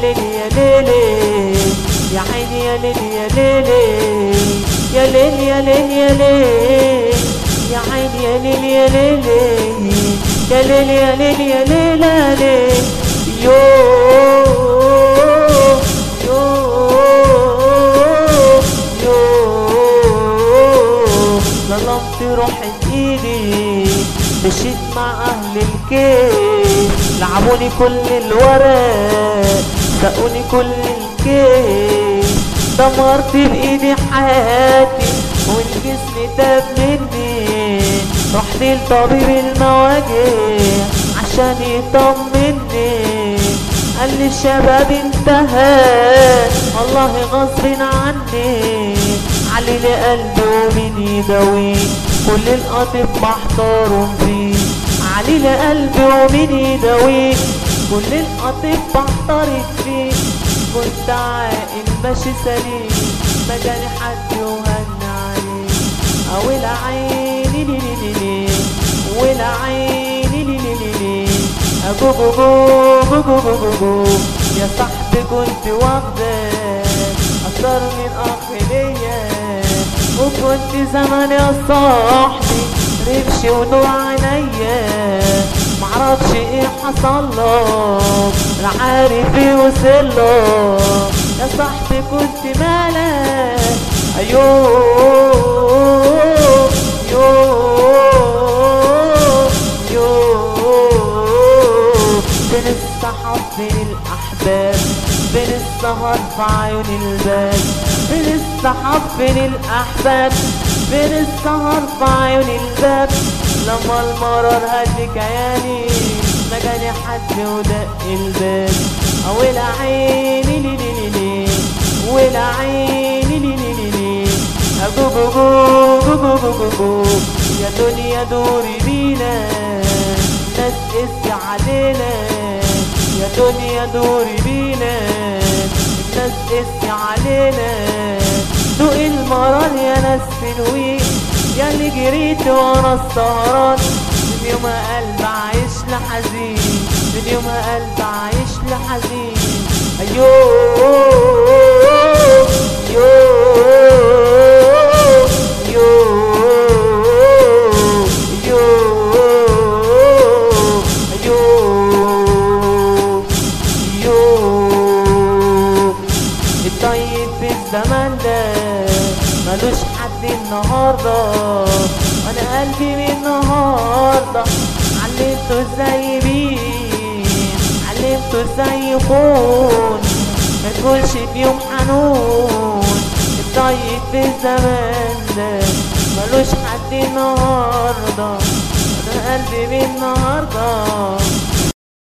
ليل يا ليل يا عيني يا ليل يا ليل يا ليل يا ليل يا ليل يا عيني يا ليل يا ليل يا ليل يا ليل يا ليل يا ليل يو يو ظلمت روحي بايدي مشيت مع اهل الكيف لعبوني كل الورق سقوني كل الكيف دمرت بايدي حياتي والجسم تاب مني رحت لطبيب المواجع عشان يطمني قال لي الشباب انتهى والله غصب عني علي لي قلبي ومين يداويه كل القاطب محتارم فيه علي لي قلبي ومين يداويه كل القاطب محتارم فيه كنت عاقل ماشي سليم ما جالي حد وهن عليه او العيني لي لي لي لي والعيني لي لي لي لي أجو جو جو جو جو جو جو جو يا صاحبي كنت واخدك أكتر من أخ ليا وكنت زمان يا صاحبي رمشي ونور عينيا معرفش ايه حصل لك لا عارف ايه وصل لك يا صاحبي كنت مالك ايوه يو يو بين الصحاب بين الأحباب بين السهر في عيون الباب بين الصحاب بين الأحباب بين السهر في عيون الباب لما المرار هد كياني ما جاني حد ودق الباب أو العيني لي لي لي لي والعيني لي لي لي لي أجو جو جو جو جو جو جو يا دنيا دوري بينا ناس قسي علينا يا دنيا دوري بينا الناس قسي علينا دوق المرار يا ناس فنوي يا اللي جريت ورا السهران من يوم قلب عايش لحزين من يوم قلب عايش لحزين ايوه يو يو يو يو يو الطيب في الزمان ده ملوش حد النهارده وانا قلبي من النهارده علمته ازاي يبين علمته ازاي يكون ما تقولش في يوم حنون الطيب في الزمان ده ملوش حد النهارده انا قلبي من النهارده